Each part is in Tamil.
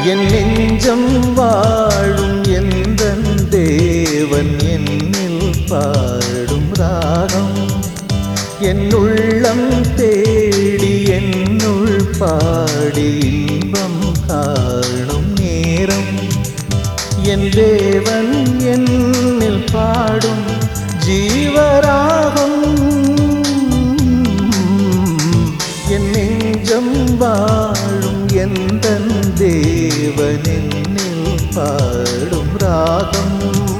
என் நெஞ்சம் வாழும் எந்த தேவன் என்னில் பாடும் ராகம் என் உள்ளம் தேடி என்னுள் பாடி இன்பம் காணும் நேரம் என் தேவன் என்னில் பாடும் ஜீவராகம் என் நெஞ்சம் வாழும் எந்த தேவன் என்னில் பாடும் ராகம்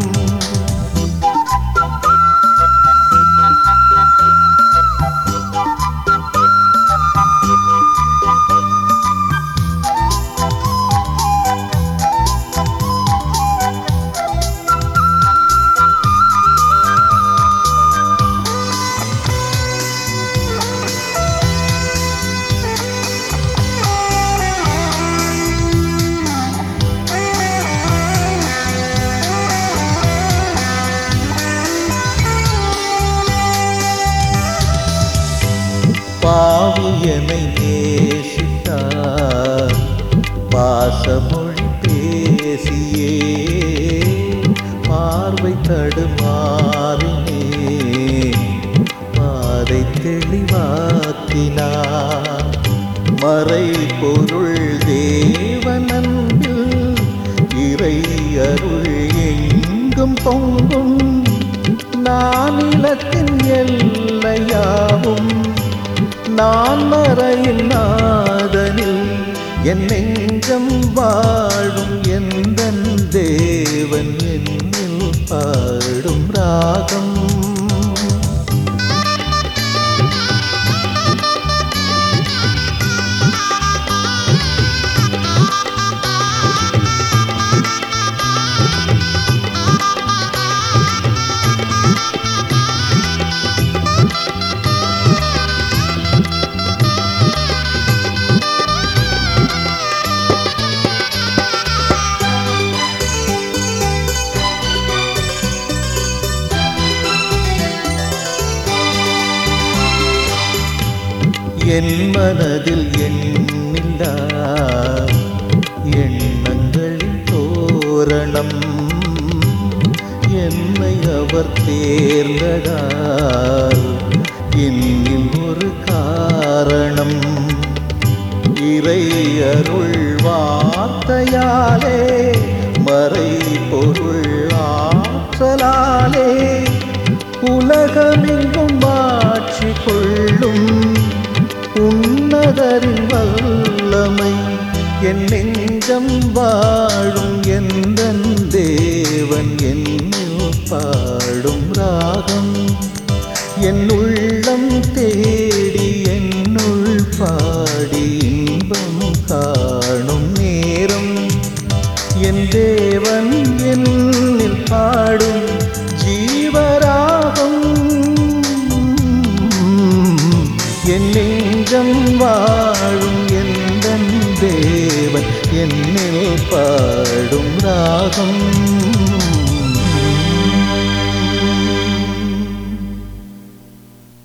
பாவியனை நேசித்தார் பாசமொழி பேசியே பார்வை தடுமாறினே பாதை தெளிவாக்கினார் மறை பொருள் தேவனன்பில் இறை அருள் எங்கும் பொங்கும் நானிலத்தின் எல்லையாவும் நான் மறையில் நாதனில் என் நெஞ்சம் வாழும் எந்த தேவன் என்னில் பாடும் ராகம் என் மனதில் எண்ணில்லா எண்ணங்களின் தோரணம் என்னை அவர் தேர்ந்ததால் இன்னில் ஒரு காரணம் இறை அருள் வார்த்தையாலே மறை பொருள் ஆற்றலாலே உலகமெங்கும் ஆட்சி கொள்ளும் உன்னதரின் வல்லமை என் நெஞ்சம் வாழும் எந்த தேவன் என்னில் பாடும் ராகம் என் உள்ளம் தேடி என்னுள் பாடி இன்பம் காணும் நேரம் என் தேவன் என்னில் பாடும் ஜீவராகம் என் நெஞ்சம் வாழும் எந்த தேவன் என்னில் பாடும் ராகம்